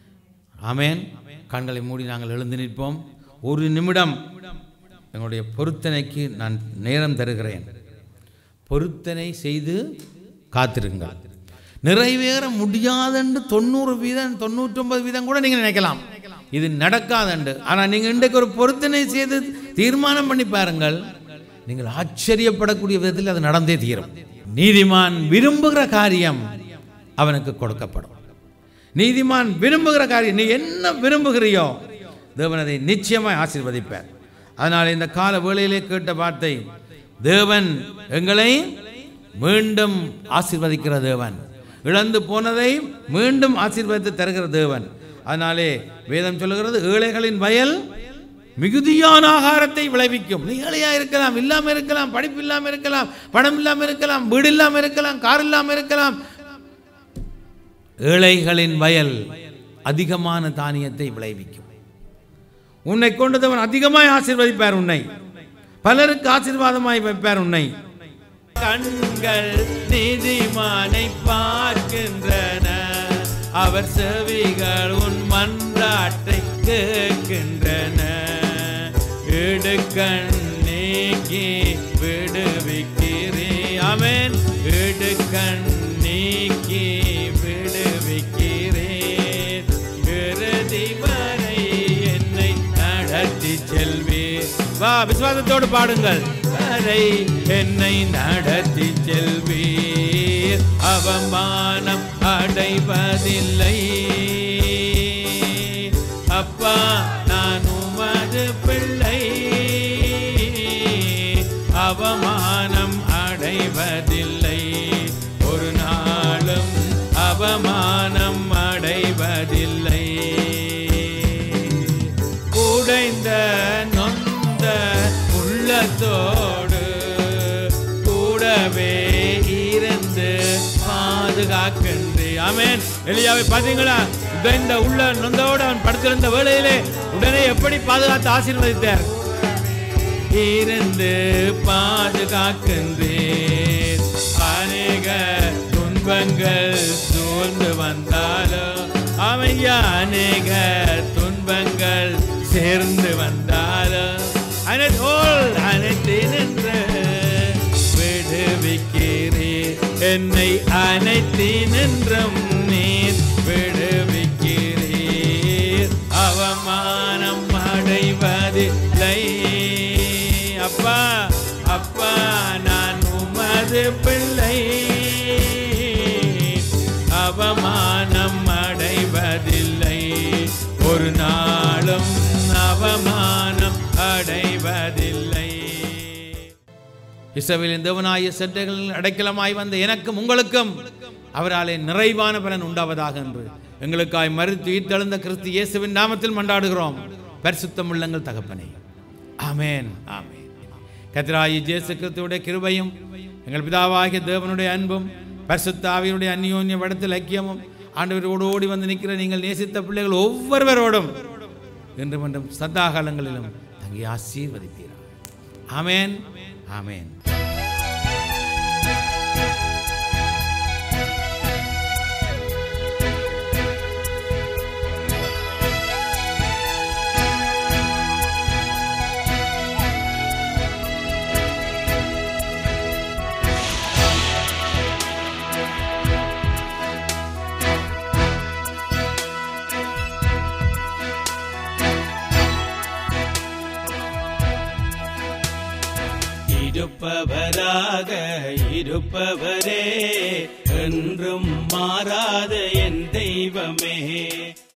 ஆமேன் கண்களை மூடி நாங்கள் எழுந்து நிற்போம் ஒரு நிமிடம் எங்களுடைய பொருத்தனைக்கு நான் நேரம் தருகிறேன் பொருத்தனை செய்து காத்திருங்கள் நிறைவேற முடியாதென்று தொண்ணூறு வீதம் தொண்ணூற்றொன்பது வீதம் கூட நீங்கள் நினைக்கலாம் இது நடக்காதண்டு ஆனால் நீங்கள் இன்றைக்கு ஒரு பொருத்தனை செய்து தீர்மானம் பண்ணி பாருங்கள் நீங்கள் ஆச்சரியப்படக்கூடிய விதத்தில் அது நடந்தே தீரும் நீதிமான் விரும்புகிற காரியம் அவனுக்கு கொடுக்கப்படும் நீதிமான் விரும்புகிற காரியம் நீ என்ன விரும்புகிறியோ தேவன் அதை நிச்சயமாய் ஆசீர்வதிப்பார் அதனால் இந்த கால வேளையிலே கேட்ட வார்த்தை தேவன் எங்களை மீண்டும் ஆசீர்வதிக்கிற தேவன் இழந்து போனதை மீண்டும் ஆசீர்வதித்து தருகிற தேவன் அதனாலே வேதம் சொல்லுகிறது ஏழைகளின் வயல் மிகுதியான ஆகாரத்தை விளைவிக்கும் நீ ஏழையா இருக்கலாம் இல்லாம இருக்கலாம் படிப்பு இல்லாம இருக்கலாம் பணம் இல்லாம இருக்கலாம் வீடு இல்லாம இருக்கலாம் கார் இல்லாம இருக்கலாம் ஏழைகளின் வயல் அதிகமான தானியத்தை விளைவிக்கும் உன்னை கொண்டதவன் அதிகமாய் ஆசீர்வதிப்பார் உன்னை பலருக்கு ஆசீர்வாதமாய் வைப்பார் உன்னை கண்கள் நீதிமானை பார்க்கின்றன அவர் செவிகள் உன் மன்றாட்டை கேட்கின்றன இடுக்கண் நீக்கி விடுவிக்கிறே அவன் இடுக்கண் நீக்கி விடுவிக்கிறேன் இறுதி வரை என்னை நடத்தி செல்வீர் வா விசுவாசத்தோடு பாடுங்கள் வரை என்னை நடத்தி செல்வீர் அவமானம் அடைவதில்லை அப்பா நான் உமது பிள்ளை அவமானம் அடைவதில்லை ஒரு நாளும் அவமானம் அடைவதில்லை உடைந்த நொந்த உள்ளத்தோடு கூடவே இருந்து பாதுகாக்கின்றே ஆமென் எலியாவை பார்த்தீங்களா உடைந்த உள்ள நொந்தோடு அவன் படுத்திருந்த வேளையிலே உடனே எப்படி பாதுகாத்து ஆசீர்வதித்தார் இருந்து பாதுகாக்கின்றேன் அநேக துன்பங்கள் சூழ்ந்து வந்தாலும் அவையா அநேக துன்பங்கள் சேர்ந்து வந்தாலும் அனைத்தோல் அனைத்து நின்று விடுவிக்கிறீர் என்னை அனைத்து நின்றும் நீர் விடுவிக்கிறீர் அவமானம் அடைவதில்லை அப்பா அப்பா நான் உமது பிள்ளை அவமானம் அடைவதில்லை ஒரு நாளும் அவமானம் அடைவதில்லை இஸ்ரவேலின் தேவனாய செட்டைகள் அடைக்கலமாய் வந்த எனக்கும் உங்களுக்கும் அவராலே நிறைவான பலன் உண்டாவதாக என்று எங்களுக்காய் மறுத்து ஈர்த்தெழுந்த கிறிஸ்து இயேசுவின் நாமத்தில் மண்டாடுகிறோம் பரிசுத்தம் உள்ளங்கள் தகப்பனே ஆமென் ஆமென் கத்திராயி ஜேசு கிறிஸ்துவுடைய கிருபையும் எங்கள் பிதாவாகிய தேவனுடைய அன்பும் பரிசுத்த ஆவியுடைய அந்யோன்ய வடத்தில் ஐக்கியமும் ஆண்டவரோடு ஓடி வந்து நிற்கிற நீங்கள் நேசித்த பிள்ளைகள் ஒவ்வொருவரோடும் என்று மட்டும் சதா காலங்களிலும் தங்கி ஆசீர்வதிப்பீராக ஆமென் ஆமென் இருப்பவராக இருப்பவரே என்றும் மாறாத என் தெய்வமே